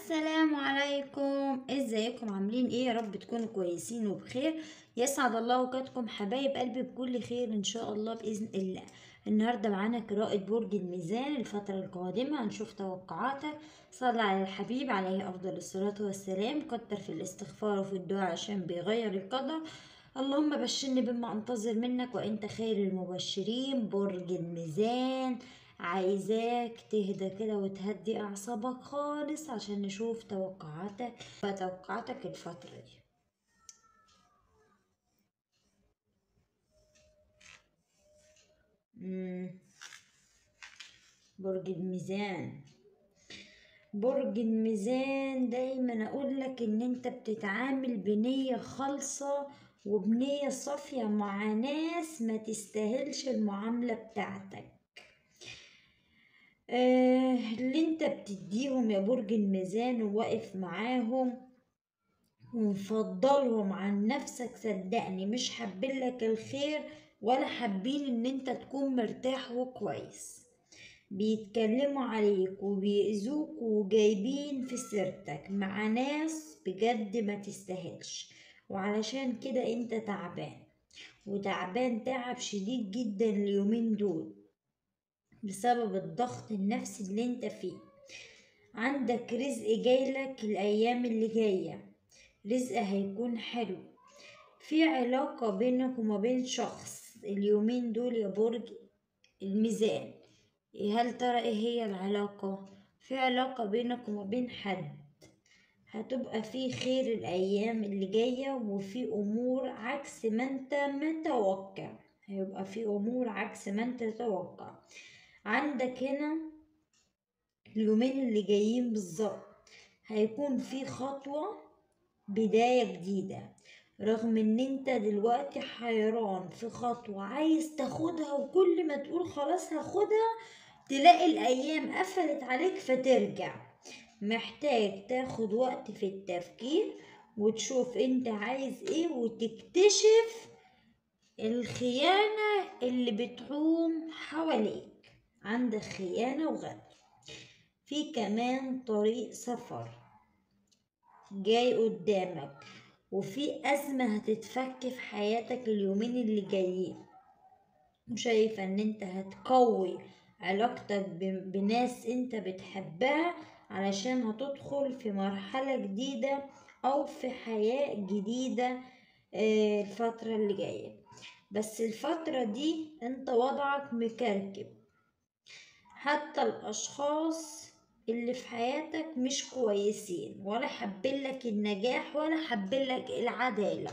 السلام عليكم ازيكم عاملين ايه يا رب تكونوا كويسين وبخير يسعد الله اوقاتكم حبايب قلبي بكل خير ان شاء الله باذن الله النهارده معانا قراءة برج الميزان الفترة القادمة هنشوف توقعاتك صلى على الحبيب عليه افضل الصلاة والسلام كتر في الاستغفار وفي الدعاء عشان بيغير القدر اللهم بشرني بما انتظر منك وانت خير المبشرين برج الميزان عايزاك تهدى كده وتهدي اعصابك خالص عشان نشوف توقعاتك توقعاتك الفترة دي مم. برج الميزان برج الميزان دايما اقول لك ان انت بتتعامل بنية خالصة وبنية صافية مع ناس ما تستاهلش المعاملة بتاعتك آه اللي انت بتديهم يا برج الميزان وواقف معاهم ومفضلهم عن نفسك صدقني مش حابين لك الخير ولا حابين ان انت تكون مرتاح وكويس بيتكلموا عليك وبيأذوك وجايبين في سيرتك مع ناس بجد ما تستاهلش وعلشان كده انت تعبان وتعبان تعب شديد جدا اليومين دول بسبب الضغط النفسي اللي انت فيه عندك رزق جايلك الايام اللي جايه رزق هيكون حلو في علاقه بينك وما بين شخص اليومين دول يا برج الميزان هل ترى ايه هي العلاقه في علاقه بينك وما بين حد هتبقى في خير الايام اللي جايه وفي امور عكس ما انت متوقع هيبقى في امور عكس ما انت تتوقع عندك هنا اليومين اللي جايين بالظبط هيكون في خطوة بداية جديدة رغم ان انت دلوقتي حيران في خطوة عايز تاخدها وكل ما تقول خلاص هاخدها تلاقي الايام قفلت عليك فترجع محتاج تاخد وقت في التفكير وتشوف انت عايز ايه وتكتشف الخيانة اللي بتحوم حواليك عندك خيانة وغدر في كمان طريق سفر جاي قدامك وفي أزمة هتتفك في حياتك اليومين اللي جايين وشايفة ان انت هتقوي علاقتك بناس انت بتحبها علشان هتدخل في مرحلة جديدة او في حياة جديدة الفترة اللي جاية بس الفترة دي انت وضعك مكركب حتى الأشخاص اللي في حياتك مش كويسين ولا حابين لك النجاح ولا حابين لك العدالة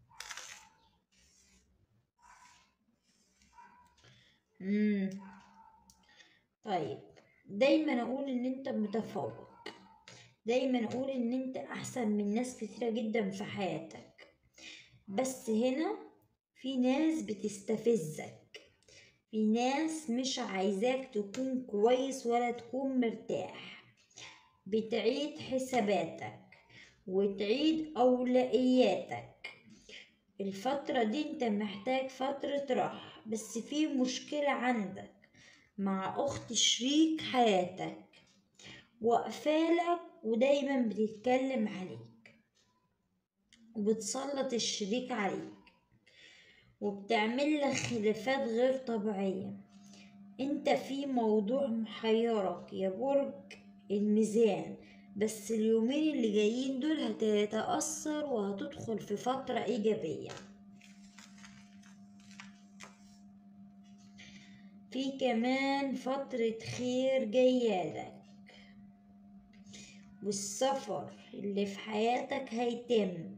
مم. طيب دايما اقول ان انت متفوق دايما اقول ان انت احسن من ناس كتيرة جدا في حياتك بس هنا في ناس بتستفزك في ناس مش عايزاك تكون كويس ولا تكون مرتاح بتعيد حساباتك وتعيد أولوياتك الفترة دي انت محتاج فترة راحة بس في مشكلة عندك مع أخت شريك حياتك وقفالك ودايما بتتكلم عليك وبتسلط الشريك عليك وبتعمل لك خلافات غير طبيعية انت في موضوع محيرك يا برج الميزان بس اليومين اللي جايين دول هتتأثر وهتدخل في فترة إيجابية في كمان فترة خير جايالك والسفر اللي في حياتك هيتم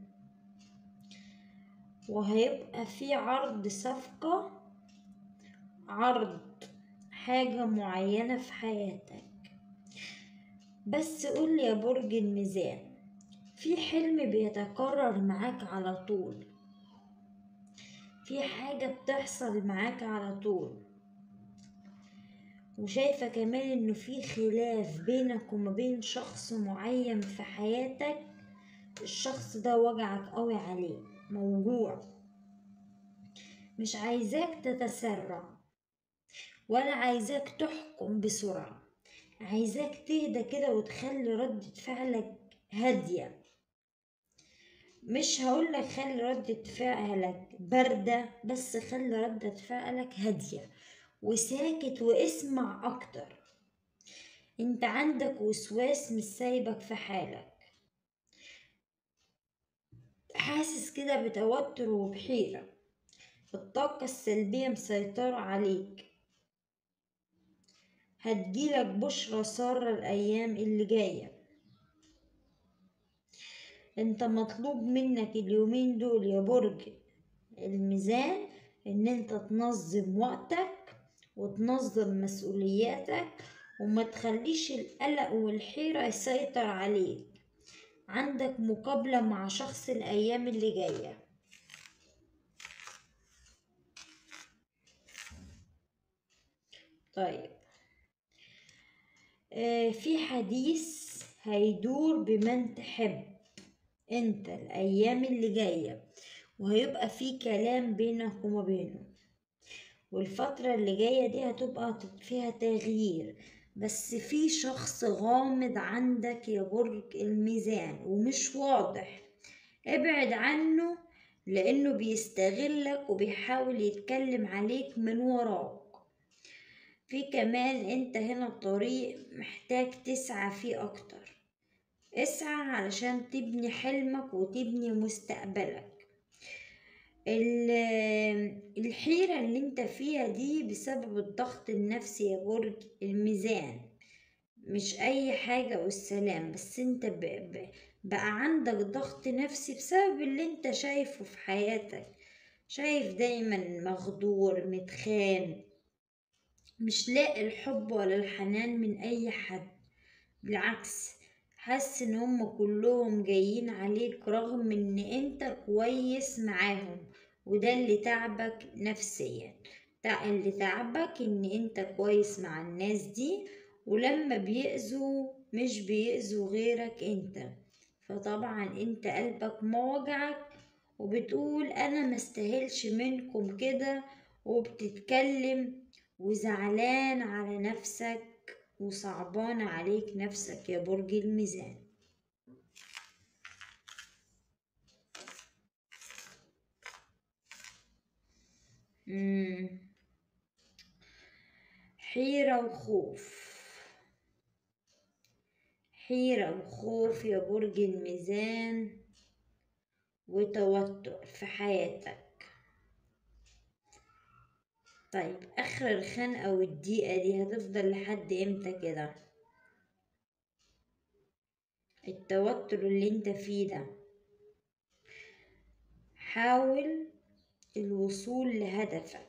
وهيبقى في عرض صفقة عرض حاجة معينة في حياتك بس قول يا برج الميزان في حلم بيتكرر معاك على طول في حاجة بتحصل معاك على طول وشايفة كمان انه في خلاف بينك وما بين شخص معين في حياتك الشخص ده وجعك قوي عليه موجوع مش عايزاك تتسرع ولا عايزاك تحكم بسرعة عايزاك تهدى كده وتخلي ردة فعلك هادية مش هقولك خلي ردة فعلك باردة بس خلي ردة فعلك هادية وساكت واسمع أكتر انت عندك وسواس مش سايبك في حالك حاسس كده بتوتر وبحيرة الطاقة السلبية مسيطرة عليك هتجيلك بشرى سارة الأيام اللي جاية انت مطلوب منك اليومين دول يا برج الميزان ان انت تنظم وقتك وتنظم مسؤولياتك وما تخليش القلق والحيرة يسيطر عليك عندك مقابلة مع شخص الأيام اللي جاية طيب آه في حديث هيدور بمن تحب انت الأيام اللي جاية وهيبقى في كلام بينك وما بينه والفترة اللي جاية دي هتبقى فيها تغيير بس في شخص غامض عندك يا برج الميزان ومش واضح ابعد عنه لانه بيستغلك وبيحاول يتكلم عليك من وراك في كمان انت هنا طريق محتاج تسعى فيه اكتر اسعى علشان تبني حلمك وتبني مستقبلك الحيرة اللي انت فيها دي بسبب الضغط النفسي يا برج الميزان مش اي حاجة والسلام بس انت بقى عندك ضغط نفسي بسبب اللي انت شايفه في حياتك شايف دايما مغدور متخان مش لاقي الحب ولا الحنان من اي حد بالعكس حاسس ان هم كلهم جايين عليك رغم ان انت كويس معاهم وده اللي تعبك نفسيا اللي تعبك ان انت كويس مع الناس دي ولما بيأذوا مش بيأذوا غيرك انت فطبعا انت قلبك موجعك وبتقول انا مستاهلش منكم كده وبتتكلم وزعلان على نفسك وصعبان عليك نفسك يا برج الميزان مم. حيرة وخوف حيرة وخوف يا برج الميزان وتوتر في حياتك طيب اخر الخنقة والضيقة دي هتفضل لحد امتى كده التوتر اللي انت فيه ده حاول الوصول لهدفك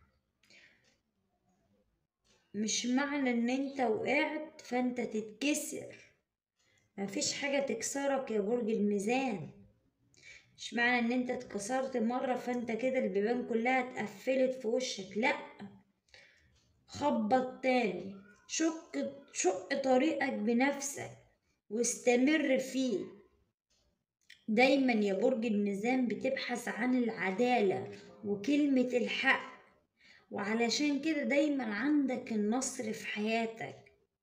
مش معنى ان انت وقعت فانت تتكسر مفيش حاجة تكسرك يا برج الميزان مش معنى ان انت اتكسرت مرة فانت كده البيبان كلها اتقفلت في وشك لا خبط تاني شق شق طريقك بنفسك واستمر فيه دايما يا برج الميزان بتبحث عن العدالة وكلمة الحق وعلشان كده دايما عندك النصر في حياتك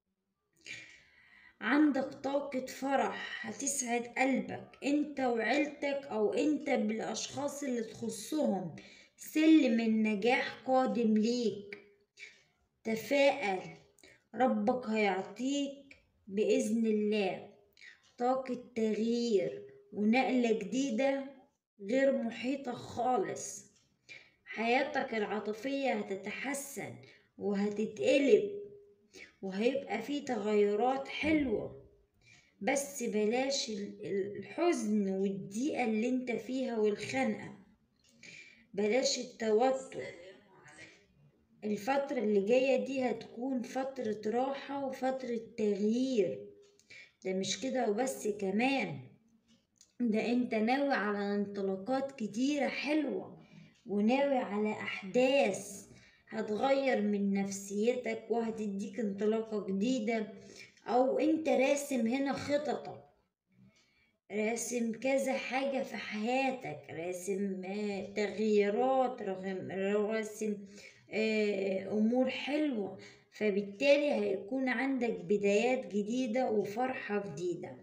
عندك طاقة فرح هتسعد قلبك انت وعيلتك او انت بالاشخاص اللي تخصهم سلم النجاح قادم ليك تفائل ربك هيعطيك بإذن الله طاقة تغيير ونقلة جديدة غير محيطة خالص حياتك العاطفية هتتحسن وهتتقلب وهيبقى في تغيرات حلوة بس بلاش الحزن والضيقة اللي انت فيها والخنقة بلاش التوتر الفترة اللي جاية دي هتكون فترة راحة وفترة تغيير ده مش كده وبس كمان ده انت ناوي على انطلاقات كتيرة حلوة وناوي على أحداث هتغير من نفسيتك وهتديك انطلاقة جديدة أو أنت راسم هنا خططك راسم كذا حاجة في حياتك راسم تغييرات راسم أمور حلوة فبالتالي هيكون عندك بدايات جديدة وفرحة جديدة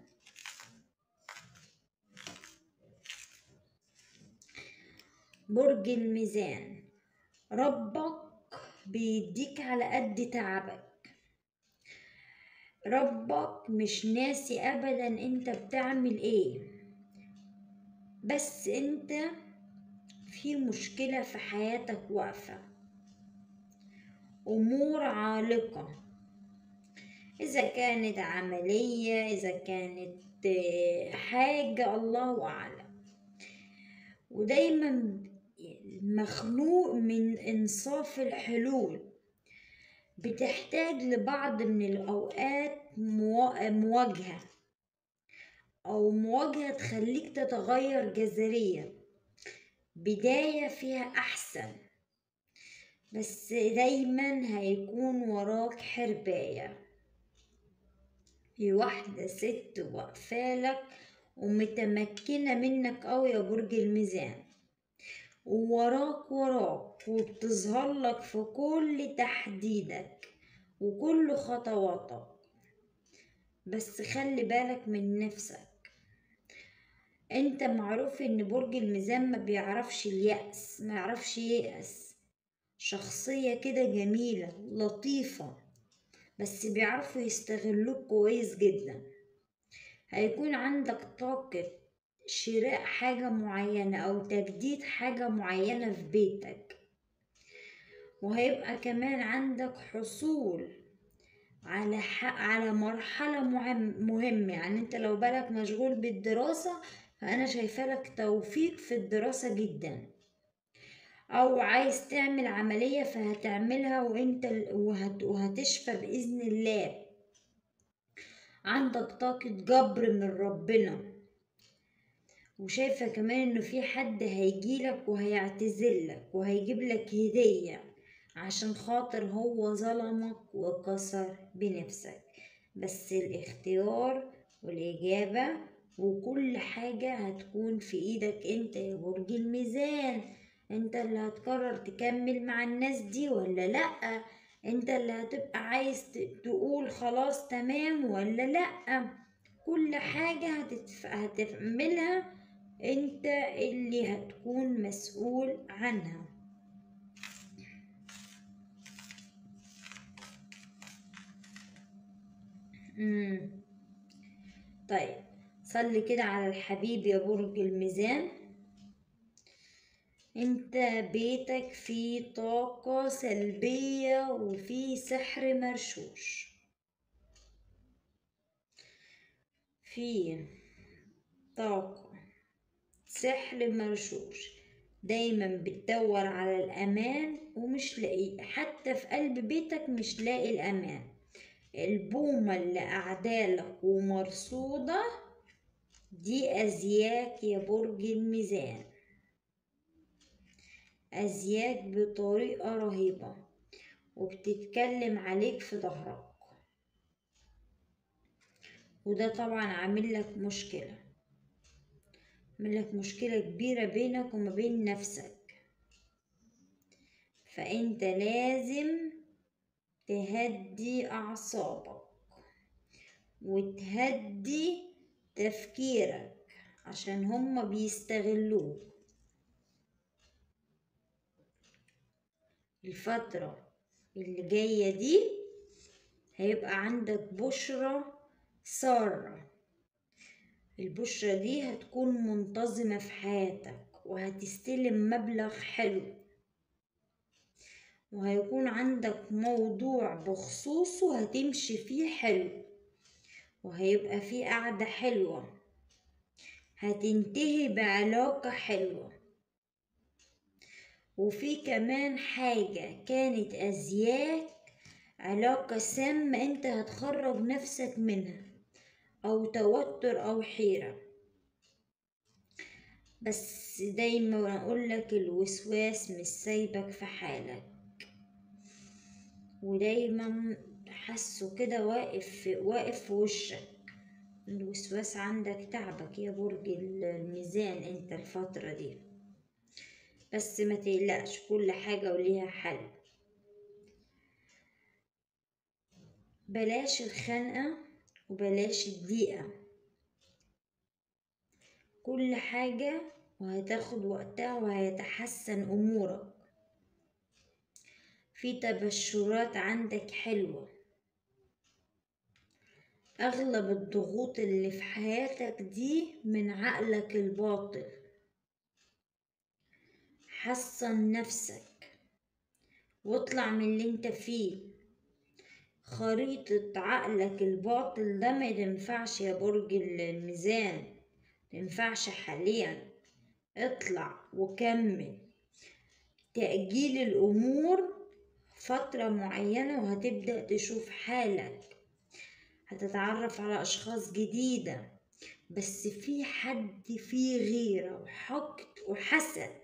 برج الميزان ربك بيديك على قد تعبك ربك مش ناسي ابدا انت بتعمل ايه بس انت في مشكلة في حياتك واقفة امور عالقة اذا كانت عملية اذا كانت حاجة الله اعلم ودايما مخنوق من انصاف الحلول بتحتاج لبعض من الأوقات مواجهة أو مواجهة تخليك تتغير جذريا بداية فيها أحسن بس دايما هيكون وراك حرباية في واحدة ست واقفالك ومتمكنة منك أوي يا برج الميزان ووراك وراك وبتظهر لك في كل تحديدك وكل خطواتك بس خلي بالك من نفسك انت معروف ان برج الميزان ما بيعرفش اليأس ما يعرفش ييأس شخصية كده جميلة لطيفة بس بيعرفوا يستغلوك كويس جدا هيكون عندك طاقة شراء حاجة معينة أو تجديد حاجة معينة في بيتك وهيبقى كمان عندك حصول على على مرحلة مهمة يعني انت لو بالك مشغول بالدراسة فأنا شايفة لك توفيق في الدراسة جدا أو عايز تعمل عملية فهتعملها وانت وهت وهتشفى بإذن الله عندك طاقة جبر من ربنا وشايفة كمان انه في حد هيجيلك وهيعتذرلك وهيجيب لك هدية عشان خاطر هو ظلمك وكسر بنفسك بس الاختيار والإجابة وكل حاجة هتكون في ايدك انت يا برج الميزان انت اللي هتقرر تكمل مع الناس دي ولا لأ انت اللي هتبقى عايز تقول خلاص تمام ولا لأ كل حاجة هتتف... هتعملها انت اللي هتكون مسؤول عنها مم. طيب صلي كده على الحبيب يا برج الميزان انت بيتك فيه طاقة سلبية وفيه سحر مرشوش فيه طاقة سحر مرشوش دايما بتدور على الأمان ومش لاقي حتى في قلب بيتك مش لاقي الأمان البومة اللي قعدالك ومرصودة دي أزياك يا برج الميزان أزياك بطريقة رهيبة وبتتكلم عليك في ظهرك وده طبعا عامل لك مشكلة عامل لك مشكلة كبيرة بينك وما بين نفسك فانت لازم تهدي أعصابك وتهدي تفكيرك عشان هما بيستغلوك الفترة اللي جاية دي هيبقى عندك بشرة سارة البشرة دي هتكون منتظمة في حياتك وهتستلم مبلغ حلو وهيكون عندك موضوع بخصوصه هتمشي فيه حلو وهيبقى فيه قعدة حلوة هتنتهي بعلاقة حلوة وفي كمان حاجة كانت أزياك علاقة سامة انت هتخرج نفسك منها أو توتر أو حيرة بس دايما أقولك الوسواس مش سايبك في حالك ودايما حاسه كده واقف واقف في وشك الوسواس عندك تعبك يا برج الميزان انت الفترة دي بس ما تقلقش كل حاجة وليها حل بلاش الخنقة وبلاش الضيقة كل حاجة وهتاخد وقتها وهيتحسن أمورك في تبشرات عندك حلوة أغلب الضغوط اللي في حياتك دي من عقلك الباطل حصن نفسك واطلع من اللي انت فيه خريطة عقلك الباطل ده ما ينفعش يا برج الميزان مينفعش حاليا اطلع وكمل تأجيل الأمور فترة معينة وهتبدأ تشوف حالك هتتعرف على أشخاص جديدة بس في حد فيه غيرة وحقد وحسد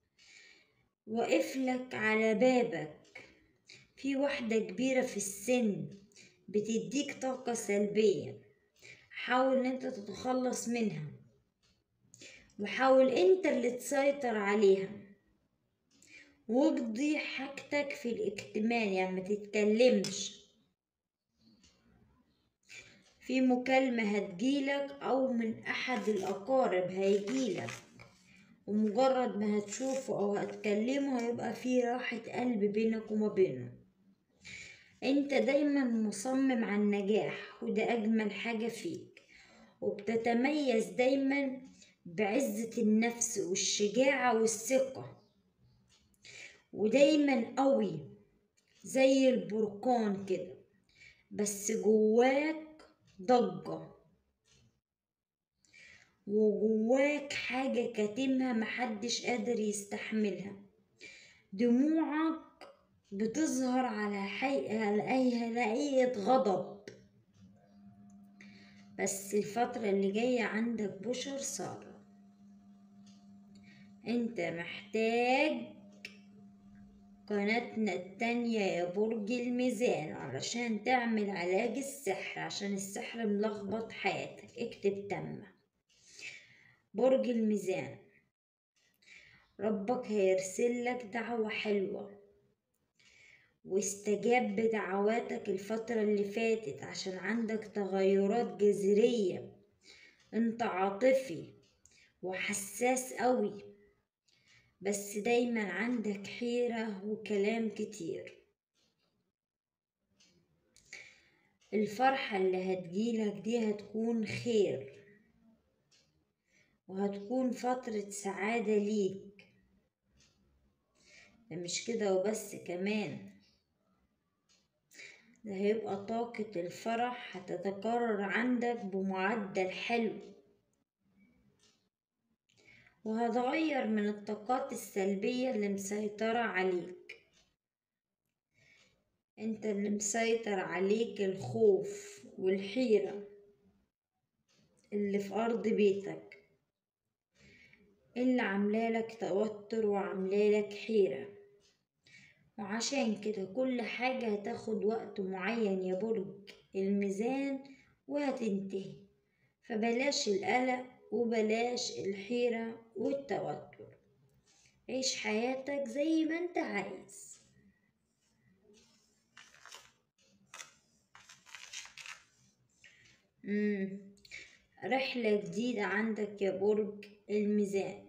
وقفلك على بابك في واحدة كبيرة في السن بتديك طاقة سلبية حاول ان انت تتخلص منها وحاول انت اللي تسيطر عليها واقضي حاجتك في الاكتمال يعني ما تتكلمش في مكالمة هتجيلك أو من أحد الأقارب هيجيلك ومجرد ما هتشوفه أو هتكلمه هيبقى في راحة قلب بينك وما بينه انت دايما مصمم على النجاح وده أجمل حاجة فيك وبتتميز دايما بعزة النفس والشجاعة والثقة ودايما قوي زي البركان كده بس جواك ضجة وجواك حاجة كاتمها محدش قادر يستحملها دموعك بتظهر على حي... على أي هيئة غضب بس الفترة اللي جاية عندك بشر صار انت محتاج قناتنا التانية يا برج الميزان علشان تعمل علاج السحر عشان السحر ملخبط حياتك اكتب تم برج الميزان ربك هيرسل لك دعوة حلوة واستجاب بدعواتك الفترة اللي فاتت عشان عندك تغيرات جذرية انت عاطفي وحساس قوي بس دايما عندك حيرة وكلام كتير الفرحة اللي هتجيلك دي هتكون خير وهتكون فترة سعادة ليك ده مش كده وبس كمان ده هيبقى طاقة الفرح هتتكرر عندك بمعدل حلو وهتغير من الطاقات السلبية اللي مسيطرة عليك انت اللي مسيطر عليك الخوف والحيرة اللي في أرض بيتك اللي عاملالك توتر وعاملالك حيرة وعشان كده كل حاجة هتاخد وقت معين يا برج الميزان وهتنتهي فبلاش القلق وبلاش الحيرة والتوتر عيش حياتك زي ما انت عايز مم. رحلة جديدة عندك يا برج الميزان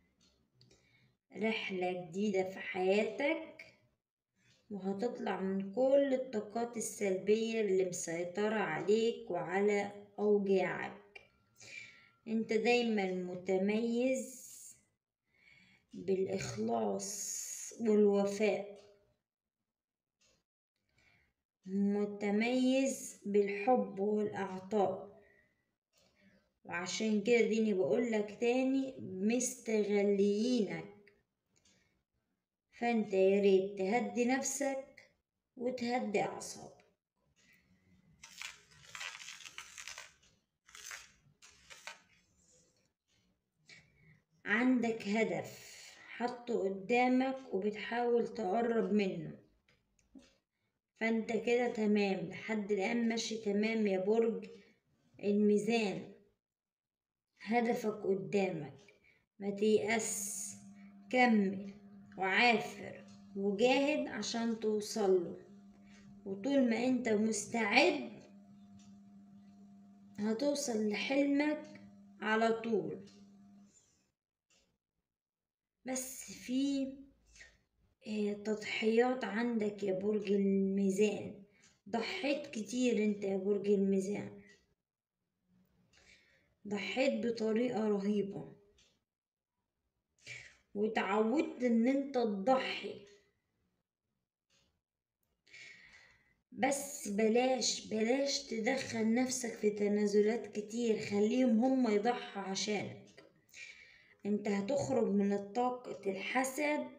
رحلة جديدة في حياتك وهتطلع من كل الطاقات السلبية اللي مسيطرة عليك وعلى أوجاعك انت دايما متميز بالإخلاص والوفاء متميز بالحب والإعطاء وعشان كده ديني بقولك تاني مستغليينك فانت ياريت تهدي نفسك وتهدي أعصابك عندك هدف حطه قدامك وبتحاول تقرب منه فانت كده تمام لحد الآن ماشي تمام يا برج الميزان هدفك قدامك ما تيأس كمل وعافر وجاهد عشان توصله وطول ما انت مستعد هتوصل لحلمك على طول بس في آه، تضحيات عندك يا برج الميزان ضحيت كتير انت يا برج الميزان ضحيت بطريقة رهيبة وتعودت ان انت تضحي بس بلاش بلاش تدخل نفسك في تنازلات كتير خليهم هم يضحوا عشانك انت هتخرج من الطاقة الحسد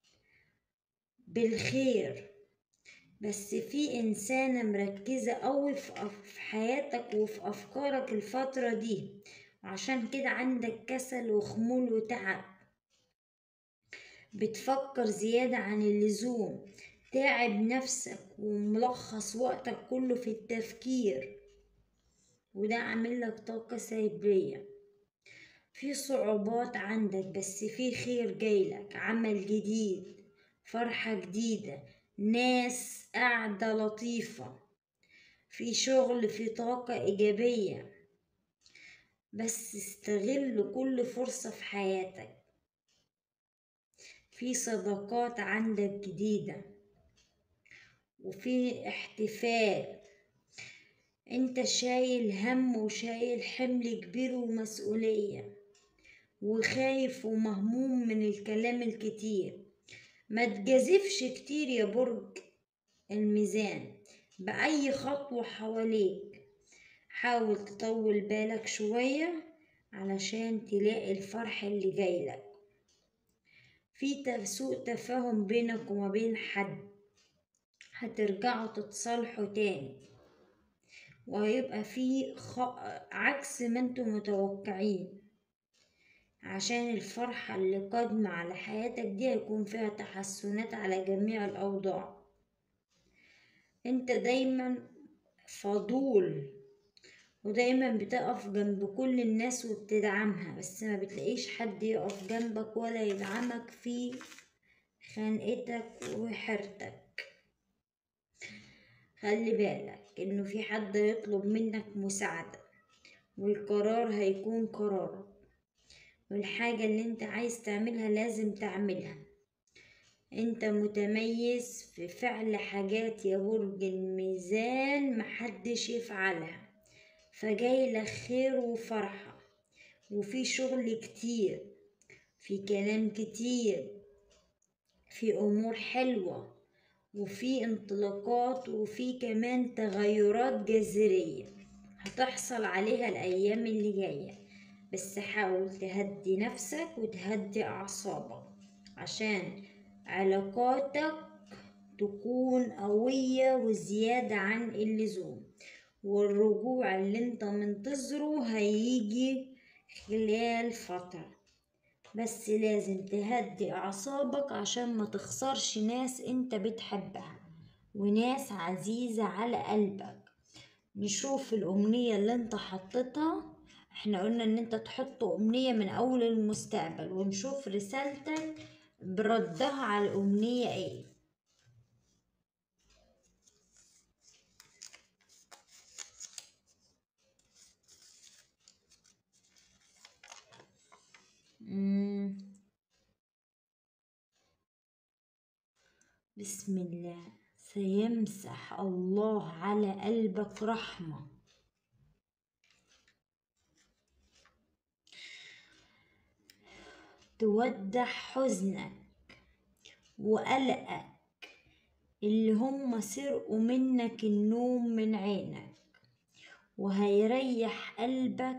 بالخير بس في إنسانة مركزة أوي في أف- في حياتك وفي أفكارك الفترة دي وعشان كده عندك كسل وخمول وتعب بتفكر زيادة عن اللزوم تعب نفسك وملخص وقتك كله في التفكير وده عامل لك طاقة سلبية في صعوبات عندك بس في خير جايلك عمل جديد فرحة جديدة ناس قاعدة لطيفة في شغل في طاقة إيجابية بس استغل كل فرصة في حياتك في صداقات عندك جديدة وفي احتفال انت شايل هم وشايل حمل كبير ومسؤولية وخايف ومهموم من الكلام الكتير ما تجازفش كتير يا برج الميزان بأي خطوة حواليك حاول تطول بالك شوية علشان تلاقي الفرح اللي جايلك في تف- سوء تفاهم بينك وما بين حد هترجعوا تتصالحوا تاني وهيبقى في خ... عكس ما انتم متوقعين عشان الفرحة اللي قادمة على حياتك دي هيكون فيها تحسنات على جميع الأوضاع انت دايما فضول ودايما بتقف جنب كل الناس وبتدعمها بس ما بتلاقيش حد يقف جنبك ولا يدعمك في خنقتك وحيرتك خلي بالك انه في حد يطلب منك مساعدة والقرار هيكون قرارك والحاجة اللي انت عايز تعملها لازم تعملها انت متميز في فعل حاجات يا برج الميزان محدش يفعلها فجايلك خير وفرحة وفي شغل كتير في كلام كتير في امور حلوة وفي انطلاقات وفي كمان تغيرات جذرية هتحصل عليها الايام اللي جاية بس حاول تهدي نفسك وتهدي اعصابك عشان علاقاتك تكون قوية وزيادة عن اللزوم والرجوع اللي انت منتظره هيجي خلال فترة بس لازم تهدي أعصابك عشان ما تخسرش ناس انت بتحبها وناس عزيزة على قلبك نشوف الأمنية اللي انت حطيتها احنا قلنا ان انت تحط أمنية من أول المستقبل ونشوف رسالتك بردها على الأمنية ايه مم. بسم الله سيمسح الله على قلبك رحمة تودع حزنك وقلقك اللي هم سرقوا منك النوم من عينك وهيريح قلبك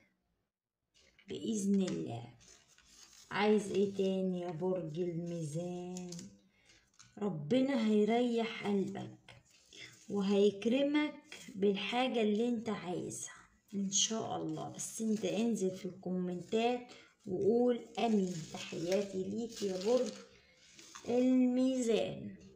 بإذن الله عايز ايه تاني يا برج الميزان ربنا هيريح قلبك وهيكرمك بالحاجة اللي انت عايزها ان شاء الله بس انت انزل في الكومنتات وقول امين تحياتي ليك يا برج الميزان